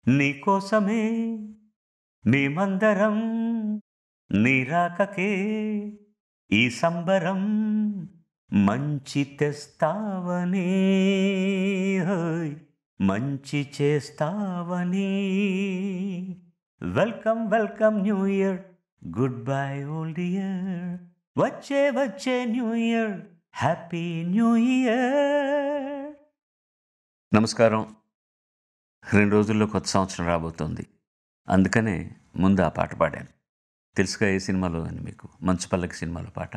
నీకోసమే మేమందరం నీ రాకకే ఈ సంబరం మంచి తెస్తావని హోయ్ మంచి చేస్తావని welcome welcome new year good bye old year వచ్చే వచ్చే new year happy new year నమస్కారం రెండు రోజుల్లో కొత్త సంవత్సరం రాబోతోంది అందుకనే ముందు ఆ పాట పాడాను తెలుసుగా ఏ సినిమాలో అని మీకు మంచు పల్లకి సినిమాలో పాట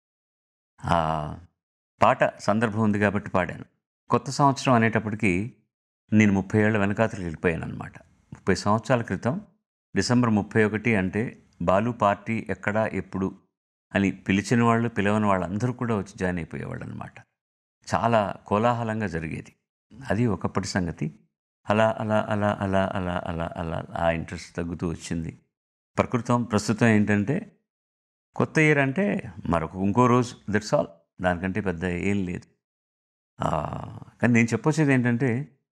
ఆ పాట సందర్భం ఉంది కాబట్టి పాడాను కొత్త సంవత్సరం అనేటప్పటికీ నేను ముప్పై ఏళ్ళ వెనకాతలకు వెళ్ళిపోయాను అనమాట ముప్పై సంవత్సరాల క్రితం డిసెంబర్ ముప్పై ఒకటి అంటే బాలు పార్టీ ఎక్కడ ఎప్పుడు అని పిలిచిన వాళ్ళు పిలవని వాళ్ళందరూ కూడా వచ్చి జాయిన్ అయిపోయేవాళ్ళు అనమాట చాలా కోలాహలంగా జరిగేది అది ఒకప్పటి సంగతి అలా అలా అలా అలా అలా అలా అలా ఆ ఇంట్రెస్ట్ తగ్గుతూ వచ్చింది ప్రకృతం ప్రస్తుతం ఏంటంటే కొత్త ఇయర్ అంటే మరొక ఇంకో రోజు దట్స్ ఆల్ దానికంటే పెద్ద ఏం లేదు ఆ, కానీ నేను చెప్పొచ్చేది ఏంటంటే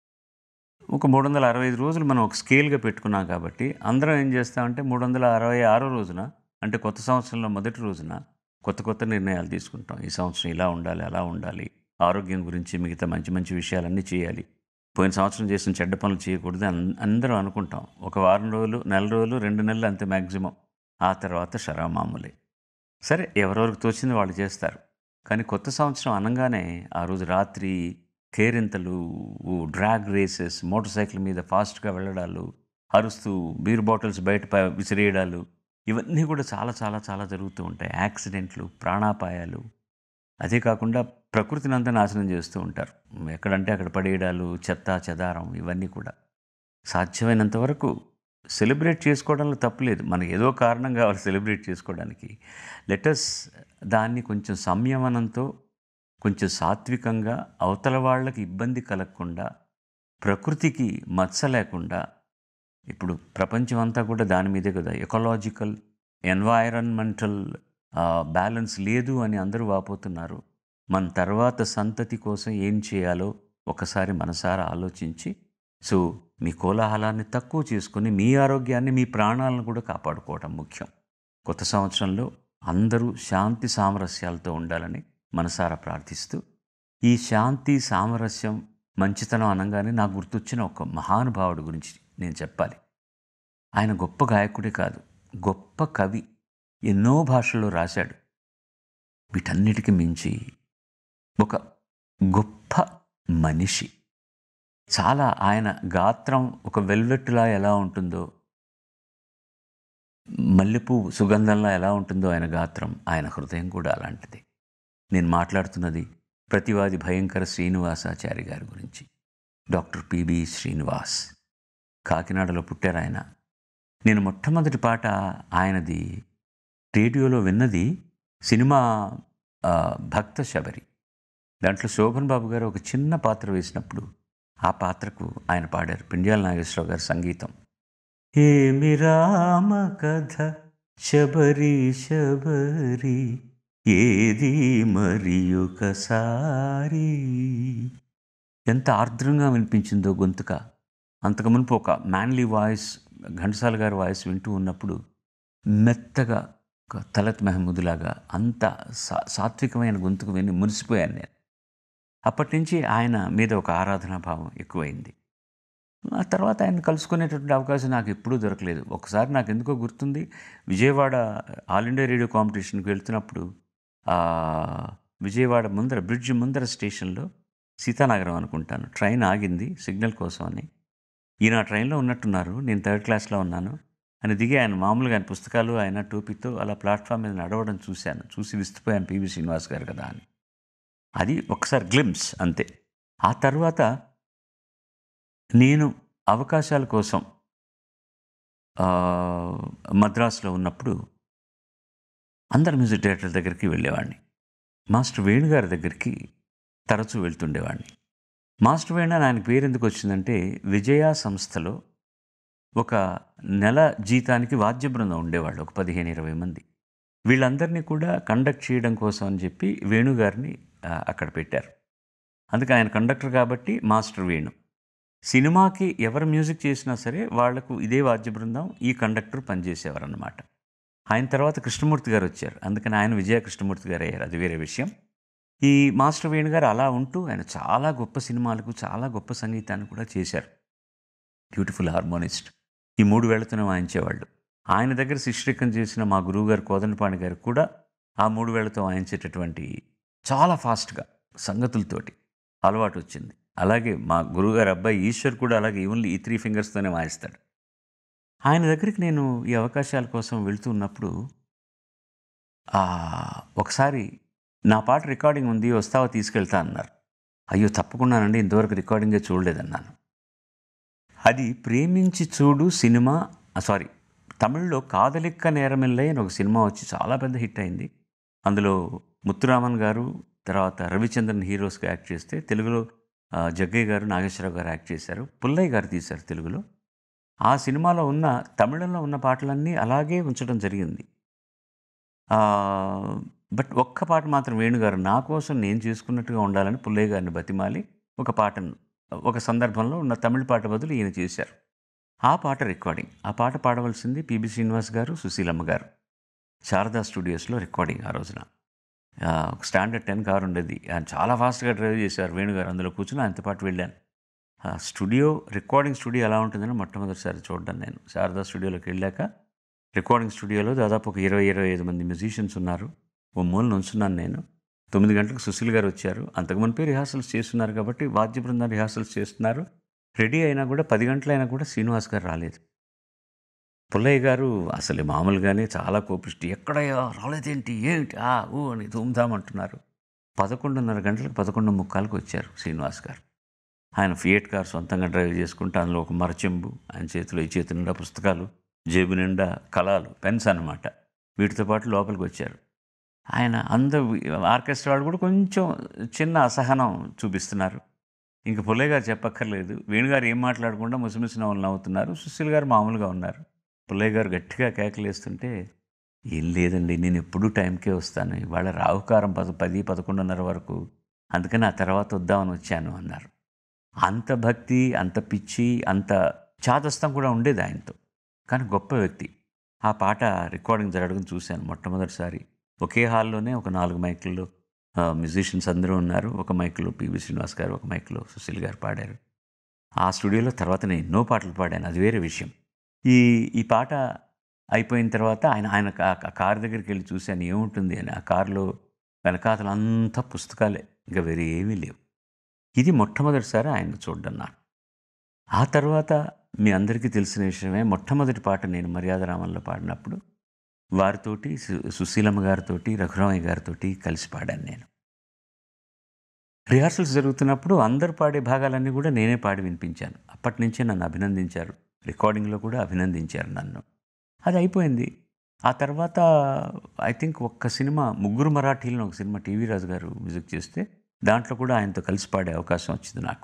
ఒక మూడు వందల అరవై ఐదు రోజులు మనం ఒక స్కేల్గా పెట్టుకున్నాం కాబట్టి అందరం ఏం చేస్తామంటే మూడు వందల అరవై ఆరో రోజున అంటే కొత్త సంవత్సరంలో మొదటి రోజున కొత్త కొత్త నిర్ణయాలు తీసుకుంటాం ఈ సంవత్సరం ఇలా ఉండాలి అలా ఉండాలి ఆరోగ్యం గురించి మిగతా మంచి మంచి విషయాలన్నీ చేయాలి పోయిన సంవత్సరం చేసిన చెడ్డ పనులు చేయకూడదు అని అందరం అనుకుంటాం ఒక వారం రోజులు నెల రోజులు రెండు నెలలు అంతే మ్యాక్సిమం ఆ తర్వాత షరా మామూలే సరే ఎవరెవరికి తోచింది వాళ్ళు చేస్తారు కానీ కొత్త సంవత్సరం అనగానే ఆ రోజు రాత్రి కేరింతలు డ్రాగ్ రేసెస్ మోటార్ సైకిల్ మీద ఫాస్ట్గా వెళ్ళడాలు అరుస్తూ బీర్ బాటిల్స్ బయట ప- విసిరేయడాలు ఇవన్నీ కూడా చాలా చాలా చాలా జరుగుతూ ఉంటాయి యాక్సిడెంట్లు ప్రాణాపాయాలు అదే కాకుండా ప్రకృతిని అంతా నాశనం చేస్తూ ఉంటారు ఎక్కడంటే అక్కడ పడేయడాలు చెత్త చెదారం ఇవన్నీ కూడా సాధ్యమైనంత వరకు సెలబ్రేట్ చేసుకోవడంలో తప్పులేదు మనకి ఏదో కారణం కావాలి సెలబ్రేట్ చేసుకోవడానికి లెటస్ దాన్ని కొంచెం సంయమనంతో కొంచెం సాత్వికంగా అవతల వాళ్ళకి ఇబ్బంది కలగకుండా ప్రకృతికి మచ్చ లేకుండా ఇప్పుడు ప్రపంచం అంతా కూడా దాని మీదే కదా ఎకలాజికల్ ఎన్వైరన్మెంటల్ బ్యాలెన్స్ లేదు అని అందరూ వాపోతున్నారు మన తర్వాత సంతతి కోసం ఏం చేయాలో ఒకసారి మనసారా ఆలోచించి సో మీ కోలాహలాన్ని తక్కువ చేసుకొని మీ ఆరోగ్యాన్ని మీ ప్రాణాలను కూడా కాపాడుకోవడం ముఖ్యం కొత్త సంవత్సరంలో అందరూ శాంతి సామరస్యాలతో ఉండాలని మనసారా ప్రార్థిస్తూ ఈ శాంతి సామరస్యం మంచితనం అనగానే నాకు గుర్తొచ్చిన ఒక మహానుభావుడి గురించి నేను చెప్పాలి ఆయన గొప్ప గాయకుడే కాదు గొప్ప కవి ఎన్నో భాషల్లో రాశాడు వీటన్నిటికీ మించి ఒక గొప్ప మనిషి చాలా ఆయన గాత్రం ఒక వెల్వెట్టులా ఎలా ఉంటుందో మల్లెపూ సుగంధంలా ఎలా ఉంటుందో ఆయన గాత్రం ఆయన హృదయం కూడా అలాంటిది నేను మాట్లాడుతున్నది ప్రతివాది భయంకర శ్రీనివాసాచారి గారి గురించి డాక్టర్ పిబి శ్రీనివాస్ కాకినాడలో పుట్టారు ఆయన నేను మొట్టమొదటి పాట ఆయనది రేడియోలో విన్నది సినిమా ఆ, భక్త శబరి దాంట్లో శోభన్ బాబు గారు ఒక చిన్న పాత్ర వేసినప్పుడు ఆ పాత్రకు ఆయన పాడారు పిండ్యాల నాగేశ్వరరావు గారి సంగీతం ఏమి రామ కథ శబరి శబరి ఏది మరి ఒకసారి ఎంత ఆర్ద్రంగా వినిపించిందో గొంతుక అంతకు మునుపు ఒక మ్యాన్లీ వాయిస్ ఘంటసాల గారి వాయిస్ వింటూ ఉన్నప్పుడు మెత్తగా ఒక తలత్ మెహమూద్లాగా అంత సా సాత్వికమైన గొంతుకు విని మురిసిపోయాను నేను అప్పటి నుంచి ఆయన మీద ఒక ఆరాధనా భావం ఎక్కువైంది ఆ తర్వాత ఆయన కలుసుకునేటటువంటి అవకాశం నాకు ఎప్పుడూ దొరకలేదు ఒకసారి నాకు ఎందుకో గుర్తుంది విజయవాడ ఆల్ ఇండియా రేడియో కాంపిటీషన్కి వెళ్తున్నప్పుడు ఆ, విజయవాడ ముందర బ్రిడ్జ్ ముందర స్టేషన్లో సీతానగరం అనుకుంటాను ట్రైన్ ఆగింది సిగ్నల్ కోసం అని ఈయన ఆ ట్రైన్లో ఉన్నట్టున్నారు నేను థర్డ్ క్లాస్లో ఉన్నాను అని దిగి ఆయన మామూలుగా ఆయన పుస్తకాలు ఆయన టోపీతో అలా ప్లాట్ఫామ్ మీద నడవడం చూశాను చూసి విస్తుపోయాను పివి శ్రీనివాస్ గారు కదా అని అది ఒకసారి గ్లిమ్స్ అంతే ఆ తర్వాత నేను అవకాశాల కోసం ఆ, మద్రాసులో ఉన్నప్పుడు అందరు మ్యూజిక్ డైరెక్టర్ దగ్గరికి వెళ్ళేవాడిని మాస్టర్ వేణు గారి దగ్గరికి తరచూ వెళ్తుండేవాడిని మాస్టర్ వేణు అని ఆయన పేరు ఎందుకు వచ్చిందంటే విజయ సంస్థలో ఒక నెల జీతానికి వాద్య బృందం ఉండేవాళ్ళు ఒక పదిహేను ఇరవై మంది వీళ్ళందరినీ కూడా కండక్ట్ చేయడం కోసం అని చెప్పి వేణు గారిని ఆ, అక్కడ పెట్టారు అందుకే ఆయన కండక్టర్ కాబట్టి మాస్టర్ వేణు సినిమాకి ఎవరు మ్యూజిక్ చేసినా సరే వాళ్లకు ఇదే వాద్య బృందం ఈ కండక్టర్ పనిచేసేవారు అన్నమాట ఆయన తర్వాత కృష్ణమూర్తి గారు వచ్చారు అందుకని ఆయన విజయ కృష్ణమూర్తి గారు అయ్యారు అది వేరే విషయం ఈ మాస్టర్ వేణు గారు అలా ఉంటూ ఆయన చాలా గొప్ప సినిమాలకు చాలా గొప్ప సంగీతాన్ని కూడా చేశారు బ్యూటిఫుల్ హార్మోనిస్ట్ ఈ మూడు వేళ్లతోనే వాయించేవాళ్ళు ఆయన దగ్గర శిష్యరికం చేసిన మా గురువుగారు కోదండపాణి గారు కూడా ఆ మూడు వేళ్లతో వాయించేటటువంటి చాలా ఫాస్ట్గా సంగతులతోటి అలవాటు వచ్చింది అలాగే మా గురువుగారు అబ్బాయి ఈశ్వర్ కూడా అలాగే ఓన్లీ ఈ త్రీ ఫింగర్స్తోనే వాయిస్తాడు ఆయన దగ్గరికి నేను ఈ అవకాశాల కోసం వెళ్తూ ఉన్నప్పుడు ఆ, ఒకసారి నా పాట రికార్డింగ్ ఉంది వస్తావా తీసుకెళ్తా అన్నారు అయ్యో తప్పకుండానండి ఇంతవరకు రికార్డింగే చూడలేదన్నాను అది ప్రేమించి చూడు సినిమా సారీ తమిళ్లో కాదలిక్క నేరమిల్లై అని ఒక సినిమా వచ్చి చాలా పెద్ద హిట్ అయింది అందులో ముత్తురామన్ గారు తర్వాత రవిచంద్రన్ హీరోస్గా యాక్ట్ చేస్తే తెలుగులో ఆ, జగ్గయ్య గారు నాగేశ్వరరావు గారు యాక్ట్ చేశారు పుల్లయ్య గారు తీశారు తెలుగులో ఆ సినిమాలో ఉన్న తమిళంలో ఉన్న పాటలన్నీ అలాగే ఉంచడం జరిగింది ఆ, బట్ ఒక్క పాట మాత్రం వేణుగారు నా కోసం నేను చేసుకున్నట్టుగా ఉండాలని పుల్లయ్య గారిని బతిమాలి ఒక పాటను ఒక సందర్భంలో ఉన్న తమిళ పాట బదులు ఈయన చేశారు ఆ పాట రికార్డింగ్ ఆ పాట పాడవలసింది పిబి శ్రీనివాస్ గారు సుశీలమ్మ గారు శారదా స్టూడియోస్లో రికార్డింగ్ ఆ రోజున ఆ, ఒక స్టాండర్డ్ టెన్ కార్ ఉండేది ఆయన చాలా ఫాస్ట్గా డ్రైవ్ చేశారు వేణుగారు అందులో కూర్చుని ఆయనతో పాటు వెళ్ళాను ఆ స్టూడియో రికార్డింగ్ స్టూడియో ఎలా ఉంటుందని మొట్టమొదటిసారి చూడ్డాను నేను శారదా స్టూడియోలోకి వెళ్ళాక రికార్డింగ్ స్టూడియోలో దాదాపు ఒక ఇరవై ఇరవై ఐదు మంది మ్యూజిషియన్స్ ఉన్నారు ఓ మూల నుంచున్నాను నేను తొమ్మిది గంటలకు సుశీల్ గారు వచ్చారు అంతకు మునిపే రిహార్సల్స్ చేస్తున్నారు కాబట్టి వాద్య బృందం రిహార్సల్స్ చేస్తున్నారు రెడీ అయినా కూడా పది గంటలైనా కూడా శ్రీనివాస్ గారు రాలేదు పుల్లయ్య గారు అసలు మామూలుగానే చాలా కోపిష్టి ఎక్కడయ్యా రాలేదేంటి ఏంటి ఆ ఊ అని ధూమ్ధామ్ అంటున్నారు పదకొండున్నర గంటలకు పదకొండు ముక్కాలకు వచ్చారు శ్రీనివాస్ గారు ఆయన ఫియట్ కార్ సొంతంగా డ్రైవ్ చేసుకుంటూ అందులో ఒక మరచెంబు ఆయన చేతిలో ఈ చేతి నిండా పుస్తకాలు జేబు నిండా కళాలు పెన్స్ అన్నమాట వీటితో పాటు లోపలికి వచ్చారు ఆయన అందరు ఆర్కెస్ట్రా వాళ్ళు కూడా కొంచెం చిన్న అసహనం చూపిస్తున్నారు ఇంక పుల్లయ్య గారు చెప్పక్కర్లేదు వేణుగారు ఏం మాట్లాడకుండా ముసిముసి నవ్వులు నవ్వుతున్నారు సుశీల్ గారు మామూలుగా ఉన్నారు పుల్లయ్య గారు గట్టిగా కేకలేస్తుంటే ఏం లేదండి నేను ఎప్పుడూ టైంకే వస్తాను ఇవాళ రావుకారం పద పది పదకొండున్నర వరకు అందుకని ఆ తర్వాత వద్దామని వచ్చాను అన్నారు అంత భక్తి అంత పిచ్చి అంత చాదస్తం కూడా ఉండేది ఆయనతో కానీ గొప్ప వ్యక్తి ఆ పాట రికార్డింగ్ జరగడం చూశాను మొట్టమొదటిసారి ఒకే హాల్లోనే ఒక నాలుగు మైకుల్లో మ్యూజిషియన్స్ అందరూ ఉన్నారు ఒక మైక్లో పివి శ్రీనివాస్ గారు ఒక మైక్లో సుశీల్ గారు పాడారు ఆ స్టూడియోలో తర్వాత నేను ఎన్నో పాటలు పాడాను అది వేరే విషయం ఈ ఈ పాట అయిపోయిన తర్వాత ఆయన ఆయన కా- కా- కారు దగ్గరికి వెళ్ళి చూశాను ఏముంటుంది అని ఆ కారులో వెనకాతలు అంతా పుస్తకాలే ఇంకా వేరే ఏమీ లేవు ఇది మొట్టమొదటిసారి ఆయన చూడడం నాకు ఆ తర్వాత మీ అందరికీ తెలిసిన విషయమే మొట్టమొదటి పాట నేను మర్యాదరామంలో పాడినప్పుడు వారితోటి సు- సుశీలమ్మ గారితోటి రఘురామయ్య గారితోటి కలిసి పాడాను నేను రిహార్సల్స్ జరుగుతున్నప్పుడు అందరు పాడే భాగాలన్నీ కూడా నేనే పాడి వినిపించాను అప్పటి నుంచే నన్ను అభినందించారు రికార్డింగ్లో కూడా అభినందించారు నన్ను అది అయిపోయింది ఆ తర్వాత ఐ థింక్ ఒక్క సినిమా ముగ్గురు మరాఠీలను ఒక సినిమా టీవీ రాజు గారు మ్యూజిక్ చేస్తే దాంట్లో కూడా ఆయనతో కలిసి పాడే అవకాశం వచ్చింది నాకు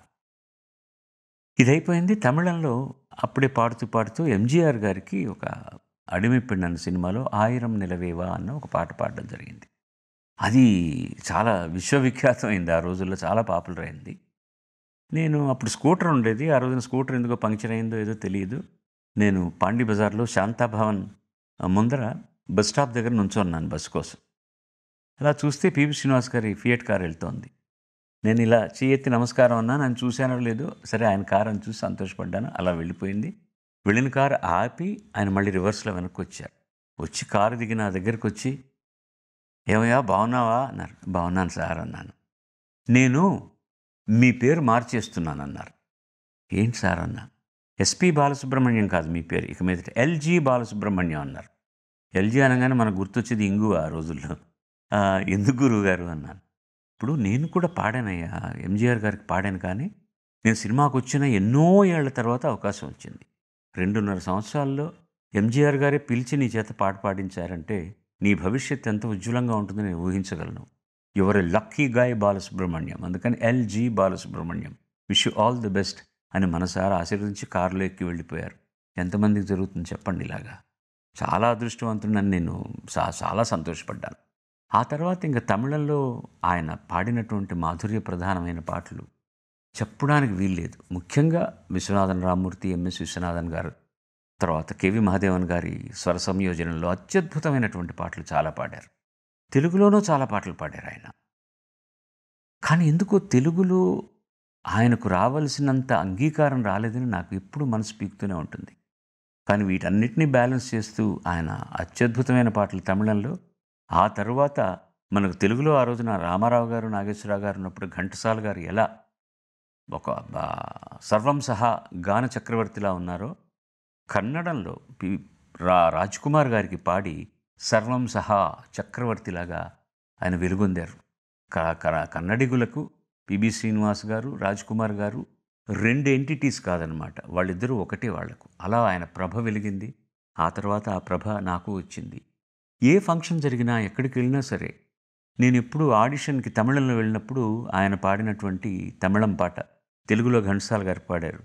ఇది అయిపోయింది తమిళంలో అప్పుడే పాడుతూ పాడుతూ ఎంజీఆర్ గారికి ఒక అడిమి అన్న సినిమాలో ఆయిరం నిలవేవా అన్న ఒక పాట పాడడం జరిగింది అది చాలా విశ్వవిఖ్యాతమైంది ఆ రోజుల్లో చాలా పాపులర్ అయింది నేను అప్పుడు స్కూటర్ ఉండేది ఆ రోజున స్కూటర్ ఎందుకో పంక్చర్ అయిందో ఏదో తెలియదు నేను పాండి బజార్లో శాంతాభవన్ ముందర బస్ స్టాప్ దగ్గర నుంచున్నాను బస్ కోసం అలా చూస్తే పివి శ్రీనివాస్ గారి ఫియట్ కార్ వెళ్తోంది నేను ఇలా చేయెత్తి నమస్కారం అన్నా నన్ను చూశానో లేదో సరే ఆయన కార్ అని చూసి సంతోషపడ్డాను అలా వెళ్ళిపోయింది వెళ్ళిన కారు ఆపి ఆయన మళ్ళీ రివర్స్లో వెనక్కి వచ్చారు వచ్చి కారు దిగి నా దగ్గరికి వచ్చి ఏమయ్యా బాగున్నావా అన్నారు బాగున్నాను సార్ అన్నాను నేను మీ పేరు మార్చేస్తున్నాను అన్నారు ఏంటి సార్ అన్నా ఎస్పి బాలసుబ్రహ్మణ్యం కాదు మీ పేరు ఇక మీదట ఎల్జీ బాలసుబ్రహ్మణ్యం అన్నారు ఎల్జీ అనగానే మనకు గుర్తొచ్చేది ఇంగు ఆ రోజుల్లో "ఆ, ఎందుకు గురువు గారు అన్నాను ఇప్పుడు నేను కూడా పాడానయ్యా ఎంజీఆర్ గారికి పాడాను కానీ నేను సినిమాకు వచ్చిన ఎన్నో ఏళ్ల తర్వాత అవకాశం వచ్చింది రెండున్నర సంవత్సరాల్లో ఎంజీఆర్ గారే పిలిచి నీ చేత పాట పాడించారంటే నీ భవిష్యత్ ఎంత ఉజ్వలంగా ఉంటుందో నేను ఊహించగలను your a lucky guy Balasubrahmanyam అందుకని LG Balasubrahmanyam wish you all the best అని మనసారా ఆశీర్వదించి కారులో ఎక్కి వెళ్ళిపోయారు ఎంతమందికి జరుగుతుంది చెప్పండి ఇలాగా చాలా అదృష్టవంతుడని నేను చా- చాలా సంతోషపడ్డాను ఆ తర్వాత ఇంకా తమిళంలో ఆయన పాడినటువంటి మాధుర్య ప్రధానమైన పాటలు చెప్పడానికి వీల్లేదు ముఖ్యంగా విశ్వనాథన్ రామ్మూర్తి ఎంఎస్ విశ్వనాథన్ గారు తర్వాత కెవి మహాదేవన్ గారి స్వర సంయోజనంలో అత్యద్భుతమైనటువంటి పాటలు చాలా పాడారు తెలుగులోనూ చాలా పాటలు పాడారు ఆయన కానీ ఎందుకో తెలుగులో ఆయనకు రావలసినంత అంగీకారం రాలేదని నాకు ఎప్పుడు మనసు పీకుతూనే ఉంటుంది కానీ వీటన్నిటినీ బ్యాలెన్స్ చేస్తూ ఆయన అత్యద్భుతమైన పాటలు తమిళంలో ఆ తర్వాత మనకు తెలుగులో ఆ రోజున రామారావు గారు నాగేశ్వరరావు గారు ఉన్నప్పుడు ఘంటసాల గారు ఎలా ఒక ఆ, సర్వం సహా గాన చక్రవర్తిలా ఉన్నారో కన్నడంలో పి రా రాజ్ కుమార్ గారికి పాడి సర్వం సహా చక్రవర్తిలాగా ఆయన వెలుగొందారు క- క- కన్నడిగులకు పిబి శ్రీనివాస్ గారు రాజ్ కుమార్ గారు రెండు ఎంటిటీస్ కాదనమాట వాళ్ళిద్దరూ ఒకటే వాళ్లకు అలా ఆయన ప్రభ వెలిగింది ఆ తర్వాత ఆ ప్రభ నాకు వచ్చింది ఏ ఫంక్షన్ జరిగినా ఎక్కడికి వెళ్ళినా సరే నేను ఎప్పుడు ఆడిషన్కి తమిళంలో వెళ్ళినప్పుడు ఆయన పాడినటువంటి తమిళం పాట తెలుగులో ఘంటసాల గారు పాడారు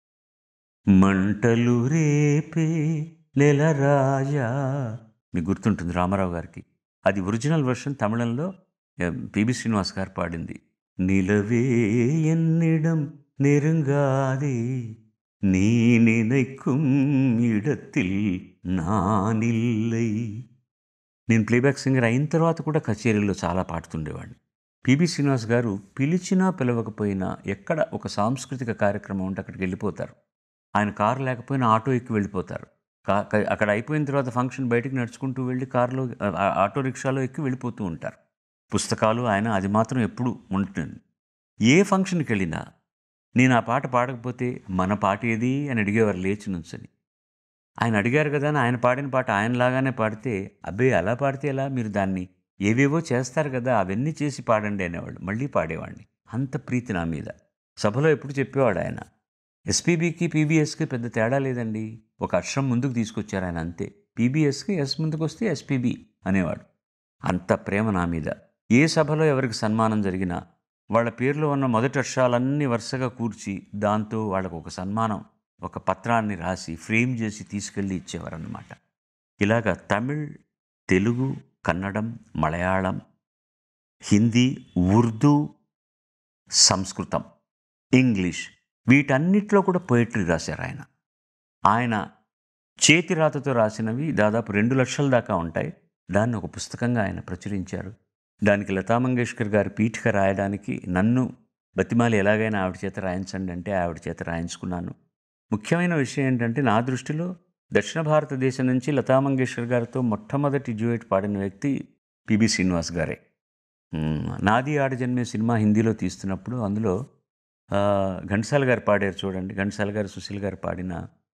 మంటలు రేపే నెల రాజా మీకు గుర్తుంటుంది రామారావు గారికి అది ఒరిజినల్ వర్షన్ తమిళంలో ఎం, పిబి శ్రీనివాస్ గారు పాడింది నిలవే ఎన్నిడం நெருங்காதே நீ நினைக்கும் இடத்தில் நான் இல்லை నేను ప్లేబ్యాక్ సింగర్ అయిన తర్వాత కూడా కచేరీల్లో చాలా పాడుతుండేవాడిని పిబి శ్రీనివాస్ గారు పిలిచినా పిలవకపోయినా ఎక్కడ ఒక సాంస్కృతిక కార్యక్రమం ఉంటే అక్కడికి వెళ్ళిపోతారు ఆయన కారు లేకపోయినా ఆటో ఎక్కి వెళ్ళిపోతారు కా- క- అక్కడ అయిపోయిన తర్వాత ఫంక్షన్ బయటికి నడుచుకుంటూ వెళ్ళి కారులో ఆ- ఆ- ఆటో రిక్షాలో ఎక్కి వెళ్ళిపోతూ ఉంటారు పుస్తకాలు ఆయన అది మాత్రం ఎప్పుడు ఉంటుంది ఏ ఫంక్షన్కి వెళ్ళినా నేను ఆ పాట పాడకపోతే మన పాట ఏది అని అడిగేవారు లేచి నుంచని ఆయన అడిగారు కదా అని ఆయన పాడిన పాట ఆయనలాగానే పాడితే అబ్బే అలా పాడితే ఎలా మీరు దాన్ని ఏవేవో చేస్తారు కదా అవన్నీ చేసి పాడండి అనేవాళ్ళు మళ్ళీ పాడేవాడిని అంత ప్రీతి నా మీద సభలో ఎప్పుడు చెప్పేవాడు ఆయన ఎస్పీబీకి పీబీఎస్కి పెద్ద తేడా లేదండి ఒక అక్షరం ముందుకు తీసుకొచ్చారు ఆయన అంతే పీబీఎస్కి ఎస్ ముందుకు వస్తే ఎస్పీబీ అనేవాడు అంత ప్రేమ నా మీద ఏ సభలో ఎవరికి సన్మానం జరిగినా వాళ్ళ పేర్లో ఉన్న మొదటి అక్షరాలన్నీ వరుసగా కూర్చి దాంతో వాళ్ళకు ఒక సన్మానం ఒక పత్రాన్ని రాసి ఫ్రేమ్ చేసి తీసుకెళ్ళి ఇచ్చేవారన్నమాట ఇలాగ తమిళ్ తెలుగు కన్నడం మలయాళం హిందీ ఉర్దూ సంస్కృతం ఇంగ్లీష్ వీటన్నిటిలో కూడా పోయిటరీ రాశారు ఆయన ఆయన చేతి రాతతో రాసినవి దాదాపు రెండు లక్షల దాకా ఉంటాయి దాన్ని ఒక పుస్తకంగా ఆయన ప్రచురించారు దానికి లతా మంగేష్కర్ గారి పీఠిక రాయడానికి నన్ను బతిమాలి ఎలాగైనా ఆవిడ చేత రాయించండి అంటే ఆవిడ చేత రాయించుకున్నాను ముఖ్యమైన విషయం ఏంటంటే నా దృష్టిలో దక్షిణ భారతదేశం నుంచి లతా మంగేష్కర్ గారితో మొట్టమొదటి డ్యూయట్ పాడిన వ్యక్తి పిబి శ్రీనివాస్ గారే మ్మ్. నాది ఆడ జన్మే సినిమా హిందీలో తీస్తున్నప్పుడు అందులో ఆ, ఘంటసాల గారు పాడారు చూడండి ఘంటసాల గారు సుశీల్ గారు పాడిన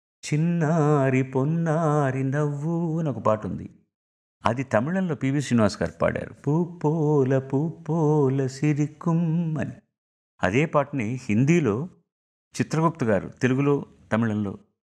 చిన్నారి పొన్నారి నవ్వు అని ఒక పాట ఉంది అది తమిళంలో పివి శ్రీనివాస్ గారు పాడారు పూపోల పూపోల సిరికుం అని అదే పాటని హిందీలో చిత్రగుప్త గారు తెలుగులో తమిళంలో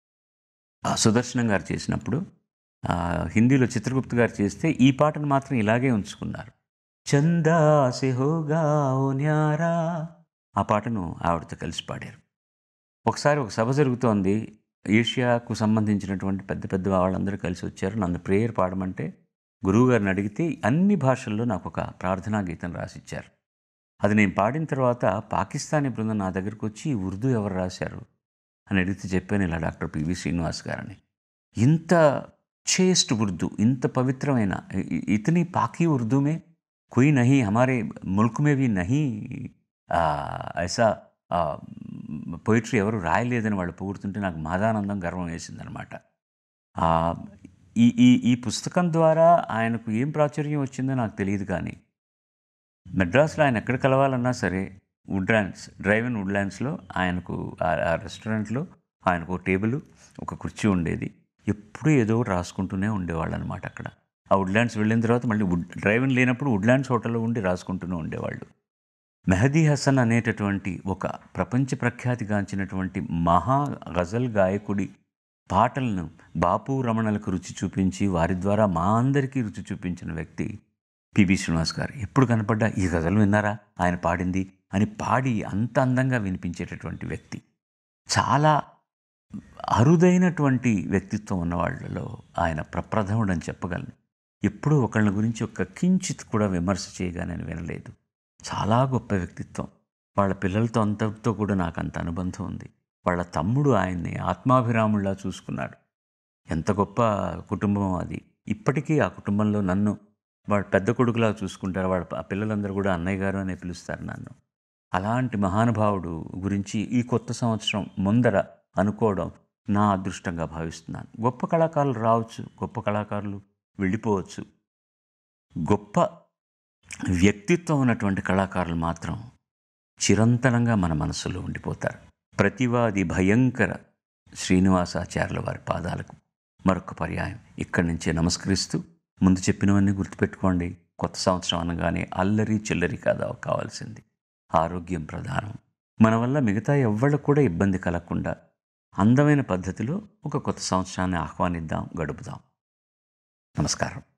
ఆ సుదర్శనం గారు చేసినప్పుడు ఆ, హిందీలో చిత్రగుప్త గారు చేస్తే ఈ పాటను మాత్రం ఇలాగే ఉంచుకున్నారు చందా సే హోగా ఓ న్యారా ఆ పాటను ఆవిడతో కలిసి పాడారు ఒకసారి ఒక సభ జరుగుతోంది ఏషియాకు సంబంధించినటువంటి పెద్ద పెద్ద వాళ్ళందరూ కలిసి వచ్చారు నన్ను ప్రేయర్ పాడమంటే గురువుగారిని అడిగితే అన్ని భాషల్లో నాకు ఒక ప్రార్థనా గీతం రాసిచ్చారు అది నేను పాడిన తర్వాత పాకిస్తానీ బృందం నా దగ్గరికి వచ్చి "ఈ ఉర్దూ ఎవరు రాశారు అని అడిగితే చెప్పాను ఇలా డాక్టర్ పివి శ్రీనివాస్ గారని ఇంత చేస్ట్ ఉర్దూ ఇంత పవిత్రమైన ఇ- ఇ- ఇతని పాకి ఉర్దూ में कोई नहीं हमारे मुल्क में भी नहीं ఆ, ఐసా పోయిట్రీ ఎవరు రాయలేదని వాళ్ళు పొగుడుతుంటే నాకు మాదానందం గర్వం వేసిందనమాట ఆ, ఈ ఈ ఈ పుస్తకం ద్వారా ఆయనకు ఏం ప్రాచుర్యం వచ్చిందో నాకు తెలియదు కానీ మెడ్రాస్లో ఆయన ఎక్కడ కలవాలన్నా సరే వుడ్లాండ్స్ డ్రైవ్ ఇన్ వుడ్లాండ్స్లో ఆయనకు ఆ- ఆ రెస్టారెంట్లో ఆయనకు ఒక టేబుల్ ఒక కుర్చీ ఉండేది ఎప్పుడూ ఏదో ఒకటి రాసుకుంటూనే ఉండేవాళ్ళు అనమాట అక్కడ ఆ వుడ్లాండ్స్ వెళ్ళిన తర్వాత మళ్ళీ వుడ్ డ్రైవ్ ఇన్ లేనప్పుడు వుడ్లాండ్స్ హోటల్లో ఉండి రాసుకుంటూనే ఉండేవాళ్ళు మెహదీ హసన్ అనేటటువంటి ఒక ప్రపంచ ప్రఖ్యాతిగాంచినటువంటి మహా గజల్ గాయకుడి పాటలను బాపు రమణలకు రుచి చూపించి వారి ద్వారా మా అందరికీ రుచి చూపించిన వ్యక్తి పిబి శ్రీనివాస్ గారు ఎప్పుడు కనపడ్డా ఈ గజలు విన్నారా ఆయన పాడింది అని పాడి అంత అందంగా వినిపించేటటువంటి వ్యక్తి చాలా అరుదైనటువంటి వ్యక్తిత్వం ఉన్న వాళ్ళలో ఆయన ప్రప్రథముడని చెప్పగలను ఎప్పుడూ ఒకళ్ళ గురించి ఒక కించిత్ కూడా విమర్శ చేయగా నేను వినలేదు చాలా గొప్ప వ్యక్తిత్వం వాళ్ళ పిల్లలతో అంతటితో కూడా నాకు అంత అనుబంధం ఉంది వాళ్ళ తమ్ముడు ఆయన్ని ఆత్మాభిరాముల్లా చూసుకున్నాడు ఎంత గొప్ప కుటుంబం అది ఇప్పటికీ ఆ కుటుంబంలో నన్ను వాడు పెద్ద కొడుకులా చూసుకుంటారు వాళ్ళ ఆ పిల్లలందరూ కూడా అన్నయ్య గారు అనే పిలుస్తారు నన్ను అలాంటి మహానుభావుడు గురించి ఈ కొత్త సంవత్సరం ముందర అనుకోవడం నా అదృష్టంగా భావిస్తున్నాను గొప్ప కళాకారులు రావచ్చు గొప్ప కళాకారులు వెళ్ళిపోవచ్చు గొప్ప వ్యక్తిత్వం ఉన్నటువంటి కళాకారులు మాత్రం చిరంతనంగా మన మనసులో ఉండిపోతారు ప్రతివాది భయంకర శ్రీనివాసాచార్యుల వారి పాదాలకు మరొక పర్యాయం ఇక్కడి నుంచే నమస్కరిస్తూ ముందు చెప్పినవన్నీ గుర్తుపెట్టుకోండి కొత్త సంవత్సరం అనగానే అల్లరి చిల్లరి కాదా కావాల్సింది ఆరోగ్యం ప్రధానం మన వల్ల మిగతా ఎవ్వళ్ళకు కూడా ఇబ్బంది కలగకుండా అందమైన పద్ధతిలో ఒక కొత్త సంవత్సరాన్ని ఆహ్వానిద్దాం గడుపుదాం నమస్కారం